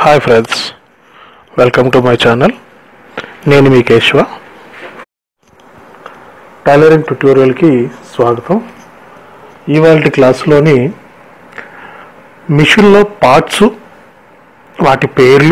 hi friends welcome to my channel నేను మీ Keshava tailoring ట్యుటోరియల్కి స్వాగతం ఇవాళ క్లాస్లోని మిషన్లో పార్ట్స్ వాటి పేర్లు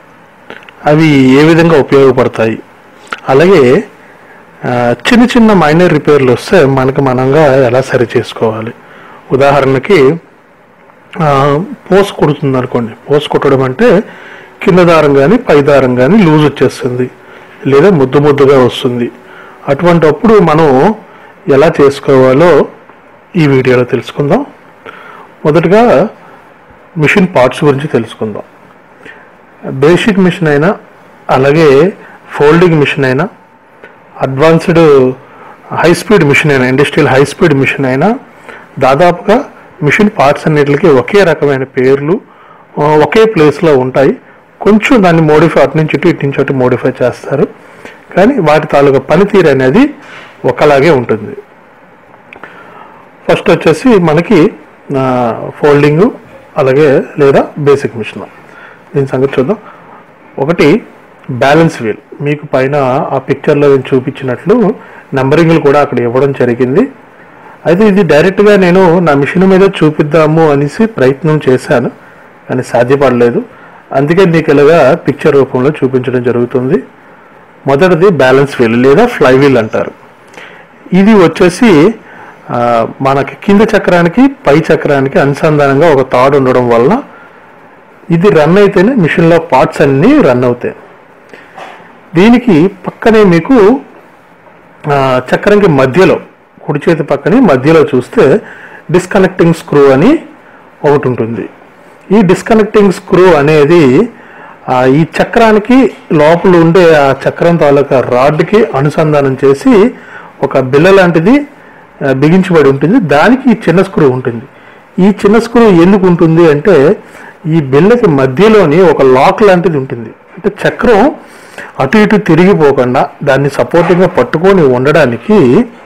అవి ఏ విధంగా ఉపయోగపడతాయి అలాగే ఆ, చిన్న చిన్న మైనర్ రిపేర్లు వస్తే మనకు మనంగా ఎలా సరి చేసుకోవాలి ఉదాహరణకి ఆ, పోస్ కొడుతుంది అనుకోండి పోస్ కొట్టడం అంటే కింద దారం కానీ పై దారం కానీ లూజ్ వచ్చేస్తుంది లేదా ముద్దు ముద్దుగా వస్తుంది అటువంటి అప్పుడు మనం ఎలా చేసుకోవాలో ఈ వీడియోలో తెలుసుకుందాం మొదటగా మిషన్ పార్ట్స్ గురించి తెలుసుకుందాం బేసిక్ మిషన్ అయినా అలాగే ఫోల్డింగ్ మిషన్ అయినా అడ్వాన్స్డ్ హై స్పీడ్ మిషన్ అయినా ఇండస్ట్రియల్ హై స్పీడ్ మిషన్ అయినా దాదాపుగా మిషన్ పార్ట్స్ అన్నిటికి ఒకే రకమైన పేర్లు ఆ, ఒకే ప్లేస్లో ఉంటాయి కొంచెం దాన్ని మోడిఫై అటు నుంచి ఇటు ఇటు నుంచి అటు మోడిఫై చేస్తారు కానీ వాటి తాలూకా పనితీరు అనేది ఒకలాగే ఉంటుంది ఫస్ట్ వచ్చేసి మనకి ఫోల్డింగ్ అలాగే లేదా బేసిక్ మిషన్ దీని సంగతి చూద్దాం ఒకటి బ్యాలెన్స్ వీల్ మీకు పైన ఆ పిక్చర్లో నేను చూపించినట్లు నంబరింగ్లు కూడా అక్కడ ఇవ్వడం జరిగింది అయితే ఇది డైరెక్ట్గా నేను నా మిషన్ మీద చూపిద్దాము అనేసి ప్రయత్నం చేశాను కానీ సాధ్యపడలేదు అందుకే మీకు ఇలాగా పిక్చర్ రూపంలో చూపించడం జరుగుతుంది మొదటిది బ్యాలెన్స్ వీల్ లేదా ఫ్లై వీల్ అంటారు ఇది వచ్చేసి ఆ, మనకి కింద చక్రానికి పై చక్రానికి అనుసంధానంగా ఒక తాడు ఉండడం వల్ల ఇది రన్ అయితేనే మిషన్లో పార్ట్స్ అన్నీ రన్ అవుతాయి దీనికి పక్కనే మీకు ఆ, చక్రంకి మధ్యలో కుడి చేతి పక్కనే మధ్యలో చూస్తే డిస్కనెక్టింగ్ స్క్రూ అని ఒకటి ఉంటుంది ఈ డిస్కనెక్టింగ్ స్క్రూ అనేది ఆ, ఈ చక్రానికి లోపల ఉండే ఆ చక్రం తాలూకా రాడ్కి అనుసంధానం చేసి ఒక బిల్ల లాంటిది ఆ, బిగించబడి ఉంటుంది దానికి ఈ చిన్న స్క్రూ ఉంటుంది ఈ చిన్న స్క్రూ ఎందుకు ఉంటుంది అంటే ఈ బిల్లకి మధ్యలోని ఒక లాక్ లాంటిది ఉంటుంది అంటే చక్రం అటు ఇటు తిరిగిపోకుండా దాన్ని సపోర్టింగ్గా పట్టుకొని ఉండడానికి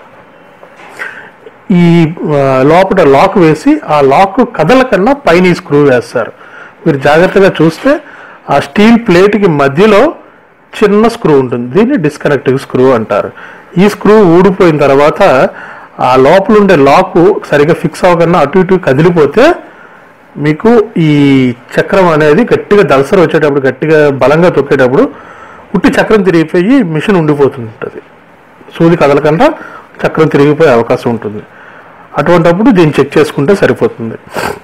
ఈ ఆ, లోపల లాక్ వేసి ఆ లాక్ కదలకన్నా పైన ఈ స్క్రూ వేస్తారు మీరు జాగ్రత్తగా చూస్తే ఆ స్టీల్ ప్లేట్కి మధ్యలో చిన్న స్క్రూ ఉంటుంది దీన్ని డిస్కనెక్టింగ్ స్క్రూ అంటారు ఈ స్క్రూ ఊడిపోయిన తర్వాత ఆ లోపల ఉండే లాక్ సరిగా ఫిక్స్ అవ్వకుండా అటు ఇటు కదిలిపోతే మీకు ఈ చక్రం అనేది గట్టిగా దలసర వచ్చేటప్పుడు గట్టిగా బలంగా తొక్కేటప్పుడు ఉట్టి చక్రం తిరిగిపోయి మిషన్ ఉండిపోతుంటుంది సూది కదలకుండా చక్రం తిరిగిపోయే అవకాశం ఉంటుంది అటువంటప్పుడు దీన్ని చెక్ చేసుకుంటే సరిపోతుంది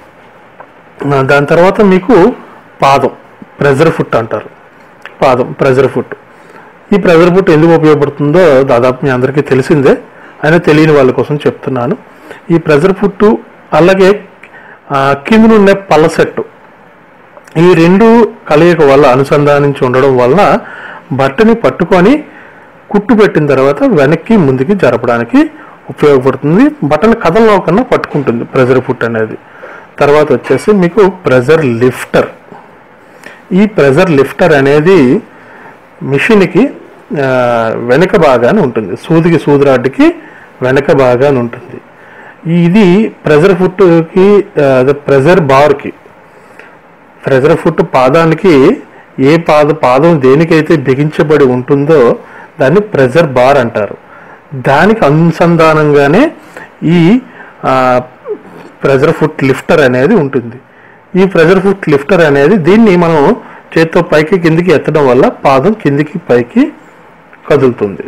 ఆ, దాని తర్వాత మీకు పాదం ప్రెజర్ ఫుట్ అంటారు పాదం ప్రెజర్ ఫుట్ ఈ ప్రెజర్ ఫుట్ ఎందుకు ఉపయోగపడుతుందో దాదాపు మీ అందరికీ తెలిసిందే అయినా తెలియని వాళ్ళ కోసం చెప్తున్నాను ఈ ప్రెజర్ ఫుట్ అలాగే ఆ, కింద ఉండే పళ్ళ సెట్టు ఈ రెండు కలయిక వల్ల అనుసంధానించి ఉండడం వలన బట్టని పట్టుకొని కుట్టు పెట్టిన తర్వాత వెనక్కి ముందుకి జరపడానికి ఉపయోగపడుతుంది బట్టను కథల్లో కన్నా పట్టుకుంటుంది ప్రెజర్ ఫుట్ అనేది తర్వాత వచ్చేసి మీకు ప్రెజర్ లిఫ్టర్ ఈ ప్రెజర్ లిఫ్టర్ అనేది మిషన్కి ఆ, వెనక భాగాన ఉంటుంది సూదికి సూదిరాడ్డుకి వెనక భాగాన ఉంటుంది ఇది ప్రెజర్ ఫుట్కి అదే ప్రెజర్ బార్కి ప్రెజర్ ఫుట్ పాదానికి ఏ పాద పాదం దేనికైతే బిగించబడి ఉంటుందో దాన్ని ప్రెజర్ బార్ అంటారు దానికి అనుసంధానంగానే ఈ ఆ, ప్రెజర్ ఫుట్ లిఫ్టర్ అనేది ఉంటుంది ఈ ప్రెజర్ ఫుట్ లిఫ్టర్ అనేది దీన్ని మనం చేత్తో పైకి కిందికి ఎత్తడం వల్ల పాదం కిందికి పైకి కదులుతుంది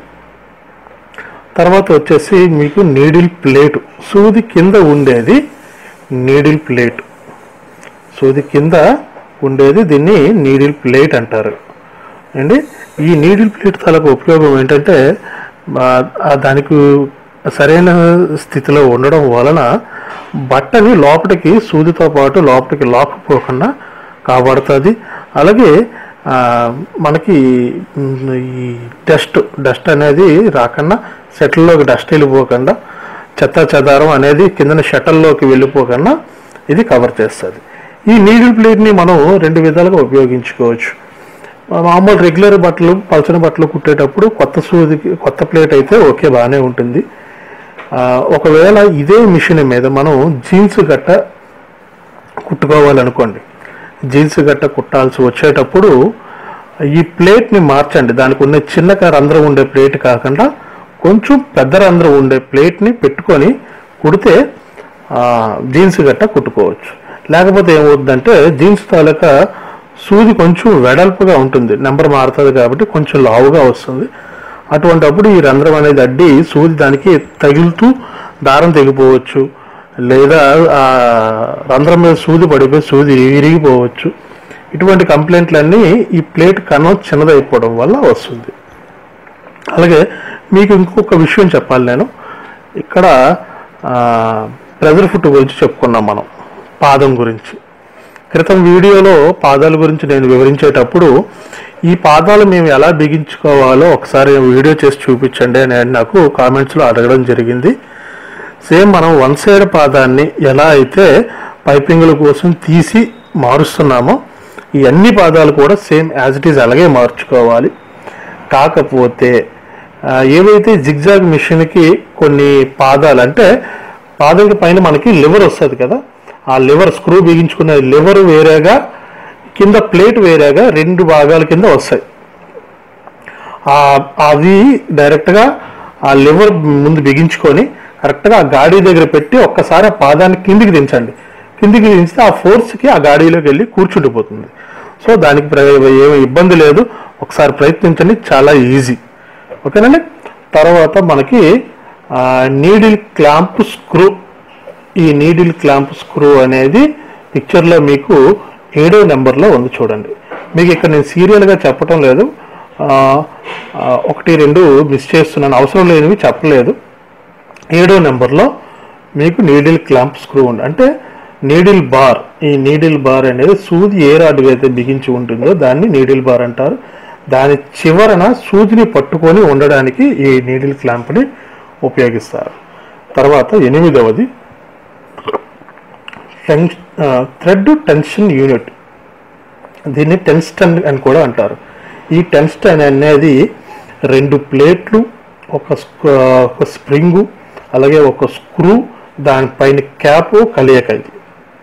తర్వాత వచ్చేసి మీకు నీడిల్ ప్లేట్ సూది కింద ఉండేది నీడిల్ ప్లేట్ సూది కింద ఉండేది దీన్ని నీడిల్ ప్లేట్ అంటారు అండి ఈ నీడిల్ ప్లేట్ తాలూకు ఉపయోగం ఏంటంటే ఆ- ఆ దానికి సరైన స్థితిలో ఉండడం వలన బట్టని లోపలికి సూదితో పాటు లోపలికి లాక్కుపోకుండా కాపాడుతుంది అలాగే ఆ, మనకి మ్, ఈ డస్ట్ డస్ట్ అనేది రాకుండా సెటిల్లోకి డస్ట్ వెళ్ళిపోకుండా చెత్త చెదారం అనేది కిందన షటల్లోకి వెళ్ళిపోకుండా ఇది కవర్ చేస్తుంది ఈ నీడిల్ ప్లేట్ని మనం రెండు విధాలుగా ఉపయోగించుకోవచ్చు మామూలు రెగ్యులర్ బట్టలు పలచని బట్టలు కుట్టేటప్పుడు కొత్త సూదికి కొత్త ప్లేట్ అయితే ఓకే బాగానే ఉంటుంది ఆ, ఒకవేళ ఇదే మిషన్ మీద మనం జీన్స్ గట్ట కుట్టుకోవాలనుకోండి జీన్స్ గట్ట కుట్టాల్సి వచ్చేటప్పుడు ఈ ప్లేట్ని మార్చండి దానికి ఉన్న చిన్న రంధ్రం ఉండే ప్లేట్ కాకుండా కొంచెం పెద్ద రంధ్రం ఉండే ప్లేట్ని పెట్టుకొని కుడితే ఆ, జీన్స్ గట్ట కుట్టుకోవచ్చు లేకపోతే ఏమవుతుందంటే జీన్స్ తాలూకా సూది కొంచెం వెడల్పుగా ఉంటుంది నెంబర్ మారుతుంది కాబట్టి కొంచెం లావుగా వస్తుంది అటువంటప్పుడు ఈ రంధ్రం అనేది అడ్డి సూది దానికి తగులుతూ దారం తెగిపోవచ్చు లేదా ఆ రంధ్రం మీద సూది పడిపోయి సూది విరిగిపోవచ్చు ఇటువంటి కంప్లైంట్లన్నీ ఈ ప్లేట్ కనం చిన్నదైపోవడం వల్ల వస్తుంది అలాగే మీకు ఇంకొక విషయం చెప్పాలి నేను ఇక్కడ ప్రెజర్ ఫుట్ గురించి చెప్పుకున్నాం మనం పాదం గురించి క్రితం వీడియోలో పాదాల గురించి నేను వివరించేటప్పుడు ఈ పాదాలు మేము ఎలా బిగించుకోవాలో ఒకసారి వీడియో చేసి చూపించండి అని ఆయన నాకు కామెంట్స్లో అడగడం జరిగింది సేమ్ మనం వన్ సైడ్ పాదాన్ని ఎలా అయితే పైపింగ్ల కోసం తీసి మారుస్తున్నామో ఈ అన్ని పాదాలు కూడా సేమ్ యాజ్ ఇట్ ఈజ్ అలాగే మార్చుకోవాలి కాకపోతే ఆ, ఏవైతే జిగ్జాగ్ మిషన్కి కొన్ని పాదాలు అంటే పాదాల పైన మనకి లివర్ వస్తుంది కదా ఆ లివర్ స్క్రూ బిగించుకునే లివర్ వేరేగా కింద ప్లేట్ వేరేగా రెండు భాగాల కింద వస్తాయి ఆ- అది డైరెక్ట్గా ఆ లివర్ ముందు బిగించుకొని కరెక్ట్గా ఆ గాడి దగ్గర పెట్టి ఒక్కసారి ఆ పాదాన్ని కిందికి దించండి కిందికి దించితే ఆ ఫోర్స్కి ఆ గాడిలోకి వెళ్ళి కూర్చుండిపోతుంది సో దానికి ప్ర- ఏమి ఇబ్బంది లేదు ఒకసారి ప్రయత్నించండి చాలా ఈజీ ఓకేనండి తర్వాత మనకి నీడిల్ క్లాంప్ స్క్రూ ఈ నీడిల్ క్లాంప్ స్క్రూ అనేది పిక్చర్లో మీకు ఏడో నెంబర్లో ఉంది చూడండి మీకు ఇక్కడ నేను సీరియల్గా చెప్పటం లేదు ఆ, ఆ, ఒకటి రెండు మిస్ చేస్తున్నాను అవసరం లేనివి చెప్పలేదు ఏడో నెంబర్లో మీకు నీడిల్ క్లాంప్ స్క్రూ ఉంది అంటే నీడిల్ బార్ ఈ నీడిల్ బార్ అనేది సూది ఏ రాడ్డుగా అయితే బిగించి ఉంటుందో దాన్ని నీడిల్ బార్ అంటారు దాని చివరన సూదిని పట్టుకొని ఉండడానికి ఈ నీడిల్ క్లాంప్ని ఉపయోగిస్తారు తర్వాత ఎనిమిదవది థ్రెడ్ టెన్షన్ యూనిట్ దీన్ని టెన్స్టన్ అని కూడా అంటారు ఈ టెన్స్టన్ అనేది రెండు ప్లేట్లు ఒక స్క్- ఒక స్ప్రింగు అలాగే ఒక స్క్రూ దానిపైన క్యాప్ కలియక ఇది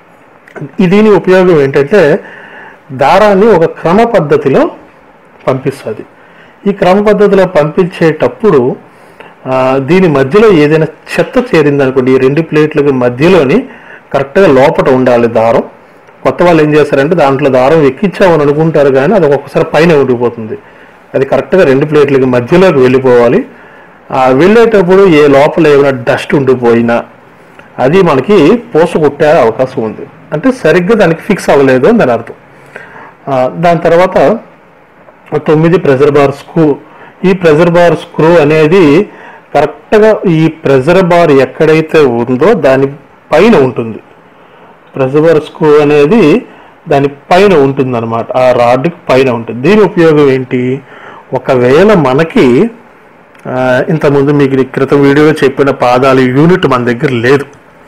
ఈ దీని ఉపయోగం ఏంటంటే దారాన్ని ఒక క్రమ పద్ధతిలో పంపిస్తుంది ఈ క్రమ పద్ధతిలో పంపించేటప్పుడు ఆ, దీని మధ్యలో ఏదైనా చెత్త చేరిందనుకోండి ఈ రెండు ప్లేట్లకి మధ్యలోని కరెక్ట్గా లోపట ఉండాలి దారం కొత్త వాళ్ళు ఏం చేస్తారంటే దాంట్లో దారం ఎక్కించామని అనుకుంటారు కానీ అది ఒక్కొక్కసారి పైన ఉండిపోతుంది అది కరెక్ట్గా రెండు ప్లేట్లకి మధ్యలోకి వెళ్ళిపోవాలి ఆ వెళ్ళేటప్పుడు ఏ లోపల ఏమైనా డస్ట్ ఉండిపోయినా అది మనకి పూస కుట్టే అవకాశం ఉంది అంటే సరిగ్గా దానికి ఫిక్స్ అవ్వలేదు అని దాని అర్థం ఆ, దాని తర్వాత తొమ్మిది ప్రెజర్ బార్ స్క్రూ ఈ ప్రెజర్ బార్ స్క్రూ అనేది కరెక్ట్గా ఈ ప్రెజర్ బార్ ఎక్కడైతే ఉందో దాని పైన ఉంటుంది ప్రెజర్ బార్ స్క్రూ అనేది దాని పైన ఉంటుంది అనమాట ఆ రాడ్కి పైన ఉంటుంది దీని ఉపయోగం ఏంటి ఒకవేళ మనకి ఆ, ఇంతకుముందు మీకు క్రితం వీడియోలో చెప్పిన పాదాలు యూనిట్ మన దగ్గర లేదు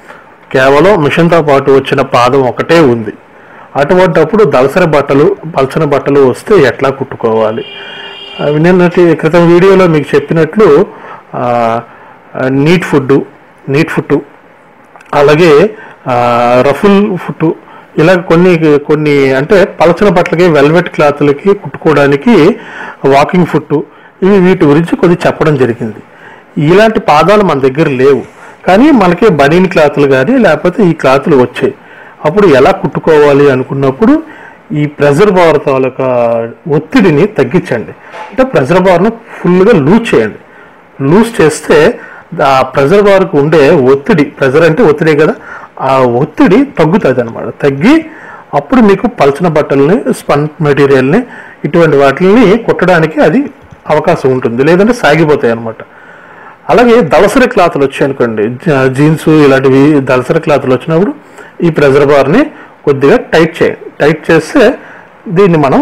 కేవలం మిషన్తో పాటు వచ్చిన పాదం ఒకటే ఉంది అటువంటప్పుడు దళసరి బట్టలు పలచని బట్టలు వస్తే ఎట్లా కుట్టుకోవాలి అవి నిన్నటి క్రితం వీడియోలో మీకు చెప్పినట్లు ఆ, ఆ, నీట్ ఫుడ్ నీట్ ఫుడ్ అలాగే ఆ, రఫుల్ ఫుట్ ఇలా కొన్ని కొన్ని అంటే పలచన బట్టలకి వెల్వెట్ క్లాత్లకి కుట్టుకోవడానికి వాకింగ్ ఫుట్ ఇవి వీటి గురించి కొద్ది చెప్పడం జరిగింది ఇలాంటి పాదాలు మన దగ్గర లేవు కానీ మనకి బనీన్ క్లాతులు కానీ లేకపోతే ఈ క్లాతులు వచ్చాయి అప్పుడు ఎలా కుట్టుకోవాలి అనుకున్నప్పుడు ఈ ప్రెజర్ బార్ తాలూకా ఒత్తిడిని తగ్గించండి అంటే ప్రెజర్ బార్ను ఫుల్గా లూజ్ చేయండి లూజ్ చేస్తే ఆ ప్రెజర్ బార్కు ఉండే ఒత్తిడి ప్రెజర్ అంటే ఒత్తిడే కదా ఆ ఒత్తిడి తగ్గుతుంది అనమాట తగ్గి అప్పుడు మీకు పలచన బట్టల్ని స్పన్ మెటీరియల్ని ఇటువంటి వాటిని కుట్టడానికి అది అవకాశం ఉంటుంది లేదంటే సాగిపోతాయి అనమాట అలాగే దళసరి క్లాతులు వచ్చాయి అనుకోండి జ- జీన్స్ ఇలాంటివి దళసరి క్లాతులు వచ్చినప్పుడు ఈ ప్రెజర్ బార్ని కొద్దిగా టైట్ చేయండి టైట్ చేస్తే దీన్ని మనం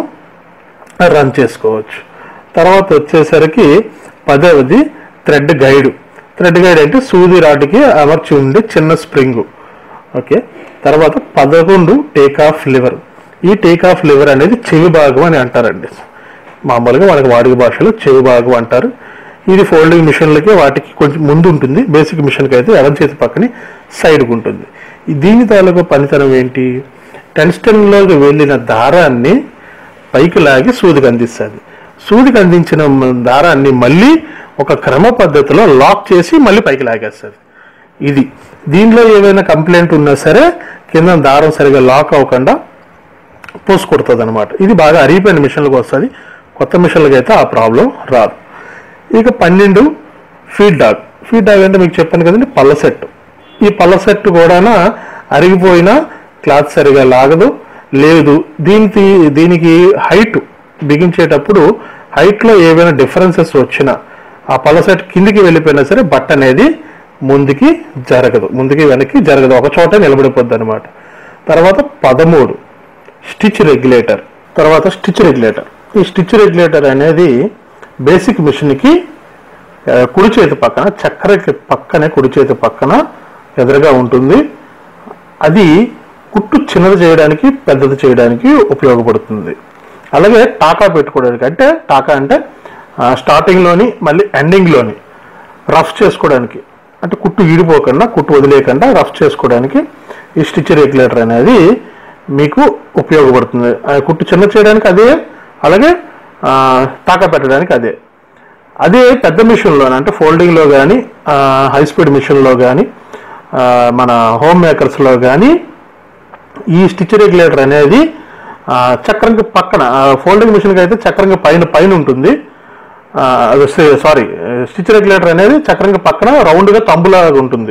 రన్ చేసుకోవచ్చు తర్వాత వచ్చేసరికి పదవది థ్రెడ్ గైడ్ థ్రెడ్ గైడ్ అంటే సూది రాడ్కి అమర్చి ఉండే చిన్న స్ప్రింగ్ ఓకే తర్వాత పదకొండు టేక్ ఆఫ్ లివర్ ఈ టేక్ ఆఫ్ లివర్ అనేది చెవి భాగం అని అంటారండి మామూలుగా మనకి వాడుక భాషలో చెవి భాగం అంటారు ఇది ఫోల్డింగ్ మిషన్లకి వాటికి కొంచెం ముందు ఉంటుంది బేసిక్ మిషన్కి అయితే ఎడం చేతి పక్కని సైడ్కి ఉంటుంది ఈ దీని తాలూకా పనితనం ఏంటి టెన్స్టన్లోకి వెళ్ళిన దారాన్ని పైకి లాగి సూదికి అందిస్తుంది సూదికి అందించిన మ- దారాన్ని మళ్ళీ ఒక క్రమ పద్ధతిలో లాక్ చేసి మళ్ళీ పైకి లాగేస్తుంది ఇది దీనిలో ఏవైనా కంప్లైంట్ ఉన్నా సరే కింద దారం సరిగా లాక్ అవ్వకుండా పోసుకొడుతుంది అనమాట ఇది బాగా అరిగిపోయిన మిషన్లకు వస్తుంది కొత్త మిషన్లకు అయితే ఆ ప్రాబ్లం రాదు ఇక పన్నెండు ఫీడ్ డాగ్ ఫీడ్ డాగ్ అంటే మీకు చెప్పాను కదండి పళ్ళ సెట్ ఈ పళ్ళ సెట్ కూడా అరిగిపోయిన క్లాత్ సరిగా లాగదు లేదు దీనికి దీనికి హైట్ బిగించేటప్పుడు హైట్లో ఏవైనా డిఫరెన్సెస్ వచ్చినా ఆ పళ్ళ సెట్ కిందికి వెళ్ళిపోయినా సరే బట్ట అనేది ముందుకి జరగదు ముందుకి వెనక్కి జరగదు ఒక చోట నిలబడిపోద్ది అనమాట తర్వాత పదమూడు స్టిచ్ రెగ్యులేటర్ తర్వాత స్టిచ్ రెగ్యులేటర్ ఈ స్టిచ్ రెగ్యులేటర్ అనేది బేసిక్ మిషన్కి ఆ, కుడి చేతి పక్కన చక్రకి పక్కనే కుడి చేతి పక్కన ఎదురుగా ఉంటుంది అది కుట్టు చిన్నది చేయడానికి పెద్దది చేయడానికి ఉపయోగపడుతుంది అలాగే టాకా పెట్టుకోవడానికి అంటే టాకా అంటే ఆ, స్టార్టింగ్లోని మళ్ళీ ఎండింగ్లోని రఫ్ చేసుకోవడానికి అంటే కుట్టు ఈడిపోకుండా కుట్టు వదిలేయకుండా రఫ్ చేసుకోవడానికి ఈ స్టిచ్ రెగ్యులేటర్ అనేది మీకు ఉపయోగపడుతుంది ఆ, కుట్టు చిన్న చేయడానికి అదే అలాగే ఆ, టాకా పెట్టడానికి అదే అదే పెద్ద మిషన్లో అంటే ఫోల్డింగ్లో కానీ హై స్పీడ్ మిషన్లో కానీ మన హోమ్ మేకర్స్లో కానీ ఈ స్టిచ్ రెగ్యులేటర్ అనేది ఆ, చక్రంకి పక్కన ఫోల్డింగ్ మిషన్కి అయితే చక్రంకి పైన పైన ఉంటుంది ఆ, అది సారీ స్టిచ్ రెగ్యులేటర్ అనేది చక్రంకి పక్కన రౌండ్గా తంబులాగా ఉంటుంది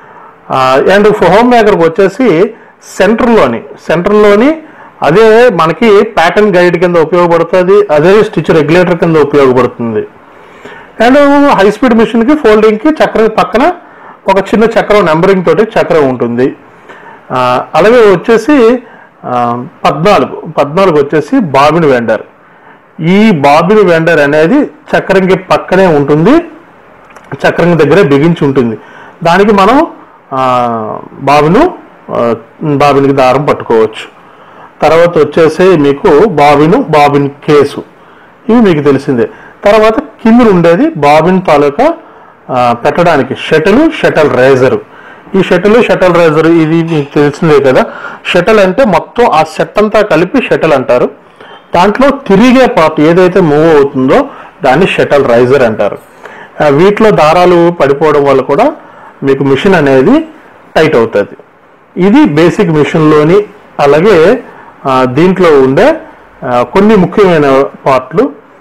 అండ్ హోమ్ మేకర్కి వచ్చేసి సెంటర్లోని సెంటర్లోని అదే మనకి ప్యాటర్న్ గైడ్ కింద ఉపయోగపడుతుంది అదే స్టిచ్ రెగ్యులేటర్ కింద ఉపయోగపడుతుంది అండ్ హై స్పీడ్ మిషన్కి ఫోల్డింగ్కి చక్రం పక్కన ఒక చిన్న చక్రం నెంబరింగ్ తోటి చక్రం ఉంటుంది ఆ, అలాగే వచ్చేసి ఆ, పద్నాలుగు పద్నాలుగు వచ్చేసి బాబిన్ వెండర్ ఈ బాబిన్ వెండర్ అనేది చక్రంకి పక్కనే ఉంటుంది చక్రం దగ్గరే బిగించి ఉంటుంది దానికి మనం ఆ, బాబును ఆ, బాబిన్కి దారం పట్టుకోవచ్చు తర్వాత వచ్చేసి మీకు బాబిను బాబిన్ కేసు ఇవి మీకు తెలిసిందే తర్వాత కింద ఉండేది బాబిన్ తాలూకా ఆ, పెట్టడానికి షటిల్ షటల్ రేజర్ ఈ షటిల్ షటల్ రేజర్ ఇది మీకు తెలిసిందే కదా షటల్ అంటే మొత్తం ఆ సెట్ అంతా కలిపి షటిల్ అంటారు దాంట్లో తిరిగే పార్ట్ ఏదైతే మూవ్ అవుతుందో దాన్ని షటల్ రైజర్ అంటారు ఆ, వీటిలో దారాలు పడిపోవడం వల్ల కూడా మీకు మిషన్ అనేది టైట్ అవుతుంది ఇది బేసిక్ మిషన్లోని అలాగే ఆ, దీంట్లో ఉండే ఆ, కొన్ని ముఖ్యమైన పార్ట్లు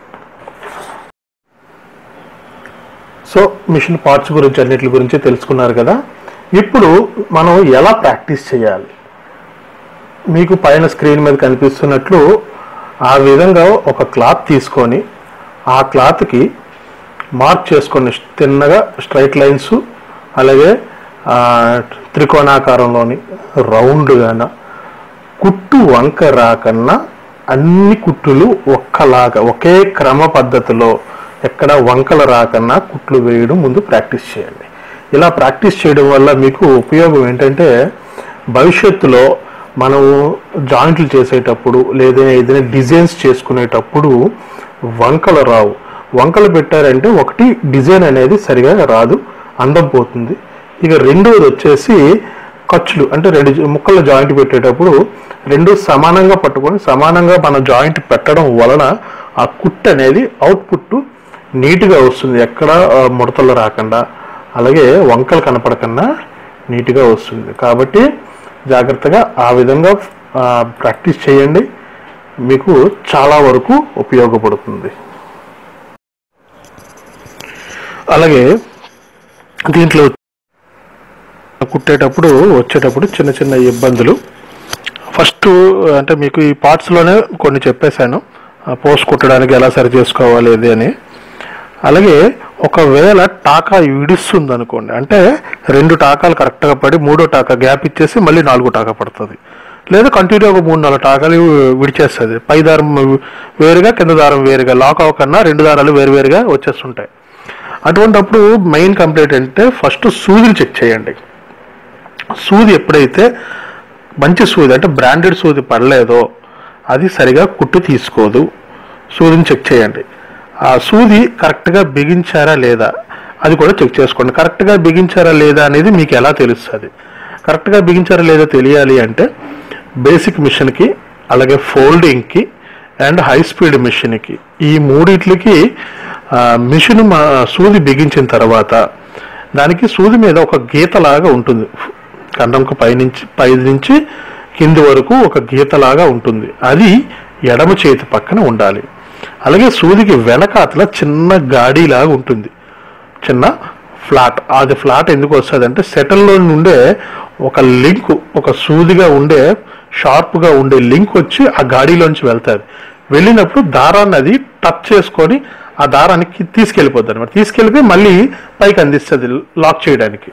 సో మిషన్ పార్ట్స్ గురించి అన్నిటి గురించి తెలుసుకున్నారు కదా ఇప్పుడు మనం ఎలా ప్రాక్టీస్ చేయాలి మీకు పైన స్క్రీన్ మీద కనిపిస్తున్నట్లు ఆ విధంగా ఒక క్లాత్ తీసుకొని ఆ క్లాత్కి మార్క్ చేసుకొని తిన్నగా స్ట్రైట్ లైన్స్ అలాగే ఆ, త్రికోణాకారంలోని రౌండ్గాన కుట్టు వంక రాకన్నా అన్ని కుట్టులు ఒక్కలాగా ఒకే క్రమ పద్ధతిలో ఎక్కడ వంకలు రాకన్నా కుట్లు వేయడం ముందు ప్రాక్టీస్ చేయండి ఇలా ప్రాక్టీస్ చేయడం వల్ల మీకు ఉపయోగం ఏంటంటే భవిష్యత్తులో మనము జాయింట్లు చేసేటప్పుడు లేదా ఏదైనా డిజైన్స్ చేసుకునేటప్పుడు వంకలు రావు వంకలు పెట్టారంటే ఒకటి డిజైన్ అనేది సరిగా రాదు అందం పోతుంది ఇక రెండోది వచ్చేసి ఖర్చులు అంటే రెండు జ- ముక్కల జాయింట్ పెట్టేటప్పుడు రెండు సమానంగా పట్టుకొని సమానంగా మన జాయింట్ పెట్టడం వలన ఆ కుట్ అనేది అవుట్పుట్ నీట్గా వస్తుంది ఎక్కడ ఆ, ముడతలు రాకుండా అలాగే వంకలు కనపడకుండా నీట్గా వస్తుంది కాబట్టి జాగ్రత్తగా ఆ విధంగా ఆ, ప్రాక్టీస్ చేయండి మీకు చాలా వరకు ఉపయోగపడుతుంది అలాగే దీంట్లో కుట్టేటప్పుడు వచ్చేటప్పుడు చిన్న చిన్న ఇబ్బందులు ఫస్ట్ అంటే మీకు ఈ పార్ట్స్లోనే కొన్ని చెప్పేశాను పోస్ట్ కుట్టడానికి ఎలా సరి చేసుకోవాలి ఇది అని అలాగే ఒకవేళ టాకా విడుస్తుంది అనుకోండి అంటే రెండు టాకాలు కరెక్ట్గా పడి మూడో టాకా గ్యాప్ ఇచ్చేసి మళ్ళీ నాలుగో టాకా పడుతుంది లేదా కంటిన్యూ ఒక మూడు నాలుగు టాకాలు విడిచేస్తుంది పై దారం వేరుగా కింద దారం వేరుగా లాక్ అవ్వకన్నా రెండు దారాలు వేరువేరుగా వచ్చేస్తుంటాయి అటువంటప్పుడు మెయిన్ కంప్లైంట్ అంటే ఫస్ట్ సూదిని చెక్ చేయండి సూది ఎప్పుడైతే మంచి సూది అంటే బ్రాండెడ్ సూది పడలేదో అది సరిగా కుట్టు తీసుకోదు సూదిని చెక్ చేయండి ఆ సూది కరెక్ట్గా బిగించారా లేదా అది కూడా చెక్ చేసుకోండి కరెక్ట్గా బిగించారా లేదా అనేది మీకు ఎలా తెలుస్తుంది కరెక్ట్గా బిగించారా లేదా తెలియాలి అంటే బేసిక్ మిషన్కి అలాగే ఫోల్డింగ్కి అండ్ హై స్పీడ్ మిషన్కి ఈ మూడిట్లకి ఆ, మిషన్ మా- సూది బిగించిన తర్వాత దానికి సూది మీద ఒక గీతలాగా ఉంటుంది కండంకు పైనుంచి పై నుంచి కింది వరకు ఒక గీతలాగా ఉంటుంది అది ఎడమ చేతి పక్కన ఉండాలి అలాగే సూదికి వెనకాతల చిన్న గాడిలాగా ఉంటుంది చిన్న ఫ్లాట్ అది ఫ్లాట్ ఎందుకు వస్తుంది అంటే సెటిల్లో నుండే ఒక లింక్ ఒక సూదిగా ఉండే షార్ప్గా ఉండే లింక్ వచ్చి ఆ గాడిలోంచి వెళ్తుంది వెళ్ళినప్పుడు దారాన్ని అది టచ్ చేసుకొని ఆ దారానికి తీసుకెళ్ళిపోద్ది అనమాట తీసుకెళ్ళిపోయి మళ్ళీ పైకి అందిస్తుంది లాక్ చేయడానికి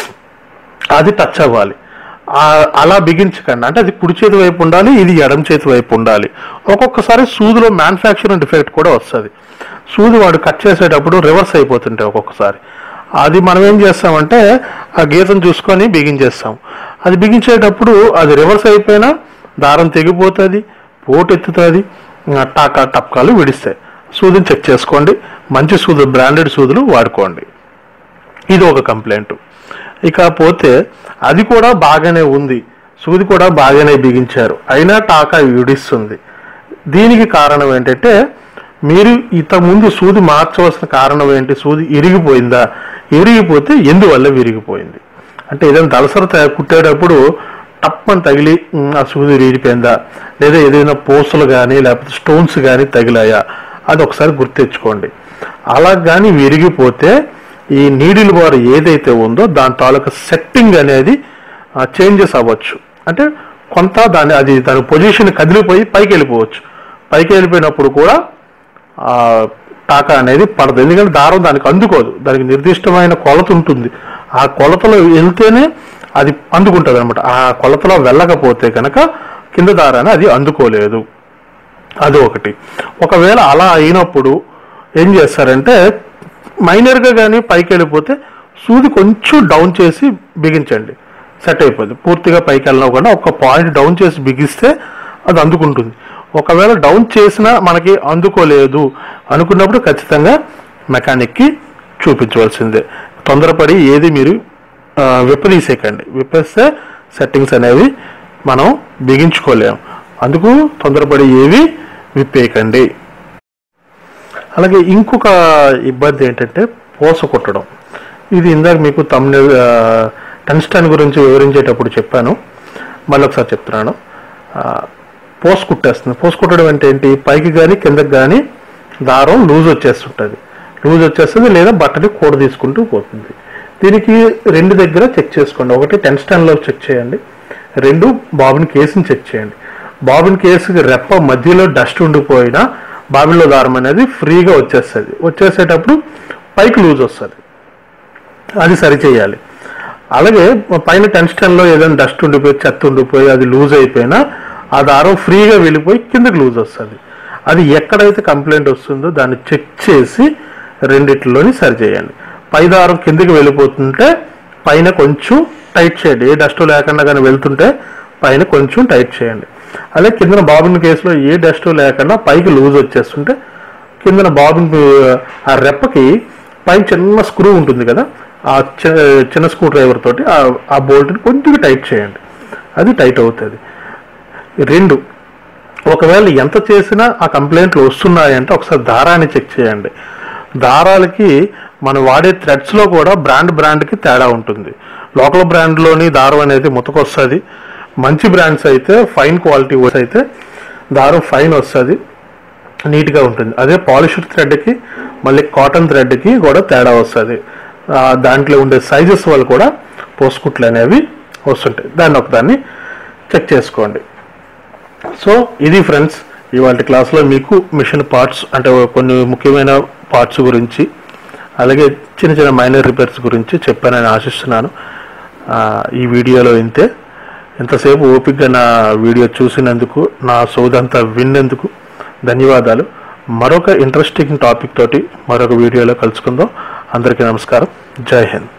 అది టచ్ అవ్వాలి ఆ- అలా బిగించకండి అంటే అది కుడి చేతి వైపు ఉండాలి ఇది ఎడమ చేతి వైపు ఉండాలి ఒక్కొక్కసారి సూదిలో మ్యానుఫ్యాక్చరింగ్ డిఫెక్ట్ కూడా వస్తుంది సూది వాడు కట్ చేసేటప్పుడు రివర్స్ అయిపోతుంటాయి ఒక్కొక్కసారి అది మనం ఏం చేస్తామంటే ఆ గీతను చూసుకొని బిగించేస్తాం అది బిగించేటప్పుడు అది రివర్స్ అయిపోయినా దారం తెగిపోతుంది పోటు ఎత్తుతుంది టాకా టప్కాలు విడిస్తాయి సూదిని చెక్ చేసుకోండి మంచి సూదులు బ్రాండెడ్ సూదులు వాడుకోండి ఇది ఒక కంప్లైంట్ ఇకపోతే అది కూడా బాగానే ఉంది సూది కూడా బాగానే బిగించారు అయినా టాకా విడిస్తుంది దీనికి కారణం ఏంటంటే మీరు ఇంతకుముందు సూది మార్చవలసిన కారణం ఏంటి సూది ఇరిగిపోయిందా ఇరిగిపోతే ఎందువల్ల విరిగిపోయింది అంటే ఏదైనా దళసర త- కుట్టేటప్పుడు టప్పని తగిలి ఉమ్, ఆ సూది విరిగిపోయిందా లేదా ఏదైనా పోసులు కానీ లేకపోతే స్టోన్స్ కానీ తగిలాయా అది ఒకసారి గుర్తెచ్చుకోండి అలా కానీ విరిగిపోతే ఈ నీడిల్ బార్ ఏదైతే ఉందో దాని తాలూకా సెట్టింగ్ అనేది చేంజెస్ అవ్వచ్చు అంటే కొంత దాని అది దాని పొజిషన్ కదిలిపోయి పైకి వెళ్ళిపోవచ్చు పైకి వెళ్ళిపోయినప్పుడు కూడా ఆ టాకా అనేది పడదు ఎందుకంటే దారం దానికి అందుకోదు దానికి నిర్దిష్టమైన కొలత ఉంటుంది ఆ కొలతలో వెళ్తేనే అది అందుకుంటుంది అనమాట ఆ కొలతలో వెళ్ళకపోతే కనుక కింద దారాన్ని అది అందుకోలేదు అది ఒకటి ఒకవేళ అలా అయినప్పుడు ఏం చేస్తారంటే మైనర్గా కానీ పైకి వెళ్ళిపోతే సూది కొంచెం డౌన్ చేసి బిగించండి సెట్ అయిపోద్ది పూర్తిగా పైకి వెళ్ళకుండా ఒక పాయింట్ డౌన్ చేసి బిగిస్తే అది అందుకుంటుంది ఒకవేళ డౌన్ చేసినా మనకి అందుకోలేదు అనుకున్నప్పుడు ఖచ్చితంగా మెకానిక్కి చూపించవలసిందే తొందరపడి ఏది మీరు ఆ, విప్పదీసేయకండి విప్పేస్తే సెట్టింగ్స్ అనేవి మనం బిగించుకోలేము అందుకు తొందరపడి ఏవి విప్పేయకండి అలాగే ఇంకొక ఇబ్బంది ఏంటంటే పోస కొట్టడం ఇది ఇందాక మీకు తమిళ టన్స్టన్ గురించి వివరించేటప్పుడు చెప్పాను మళ్ళీ ఒకసారి చెప్తున్నాను ఆ, పోస్ కుట్టేస్తుంది పోస్ కుట్టడం అంటే ఏంటి పైకి కానీ కిందకి కానీ దారం లూజ్ వచ్చేస్తుంటుంది లూజ్ వచ్చేస్తుంది లేదా బట్టని కూడ తీసుకుంటూ పోతుంది దీనికి రెండు దగ్గర చెక్ చేసుకోండి ఒకటి టెన్స్టన్లో చెక్ చేయండి రెండు బాబిన్ కేసుని చెక్ చేయండి బాబిన్ కేసుకి రెప్ప మధ్యలో డస్ట్ ఉండిపోయినా బాబిన్లో దారం అనేది ఫ్రీగా వచ్చేస్తుంది వచ్చేసేటప్పుడు పైకి లూజ్ వస్తుంది అది సరి చేయాలి అలాగే పైన టెన్స్టన్లో ఏదైనా డస్ట్ ఉండిపోయి చెత్త ఉండిపోయి అది లూజ్ అయిపోయినా ఆ దారం ఫ్రీగా వెళ్ళిపోయి కిందకి లూజ్ వస్తుంది అది ఎక్కడైతే కంప్లైంట్ వస్తుందో దాన్ని చెక్ చేసి రెండిట్లోని సరి చేయండి పై దారం కిందకి వెళ్ళిపోతుంటే పైన కొంచెం టైట్ చేయండి ఏ డస్ట్ లేకుండా కానీ వెళ్తుంటే పైన కొంచెం టైట్ చేయండి అలాగే కిందన బాబిన్ కేసులో ఏ డస్ట్ లేకుండా పైకి లూజ్ వచ్చేస్తుంటే కిందన బాబిన్ ఆ రెప్పకి పైన చిన్న స్క్రూ ఉంటుంది కదా ఆ చి- చిన్న స్క్రూ డ్రైవర్ తోటి ఆ- ఆ బోల్ట్ని కొంచెం టైట్ చేయండి అది టైట్ అవుతుంది రెండు ఒకవేళ ఎంత చేసినా ఆ కంప్లైంట్లు వస్తున్నాయంటే ఒకసారి దారాన్ని చెక్ చేయండి దారాలకి మనం వాడే థ్రెడ్స్లో కూడా బ్రాండ్ బ్రాండ్కి తేడా ఉంటుంది లోకల్ బ్రాండ్లోని దారం అనేది ముతకొస్తుంది మంచి బ్రాండ్స్ అయితే ఫైన్ క్వాలిటీ అయితే దారం ఫైన్ వస్తుంది నీట్గా ఉంటుంది అదే పాలిష్డ్ థ్రెడ్కి మళ్ళీ కాటన్ థ్రెడ్కి కూడా తేడా వస్తుంది ఆ, దాంట్లో ఉండే సైజెస్ వల్ల కూడా పోస్కుట్లు అనేవి వస్తుంటాయి దాన్ని ఒకదాన్ని చెక్ చేసుకోండి సో ఇది ఫ్రెండ్స్ ఇవాళ క్లాస్లో మీకు మిషన్ పార్ట్స్ అంటే కొన్ని ముఖ్యమైన పార్ట్స్ గురించి అలాగే చిన్న చిన్న మైనర్ రిపేర్స్ గురించి చెప్పానని ఆశిస్తున్నాను ఆ, ఈ వీడియోలో ఇంతే ఎంతసేపు ఓపికగా నా వీడియో చూసినందుకు నా సోదంతా విన్నందుకు ధన్యవాదాలు మరొక ఇంట్రెస్టింగ్ టాపిక్ తోటి మరొక వీడియోలో కలుసుకుందాం అందరికీ నమస్కారం జై హింద్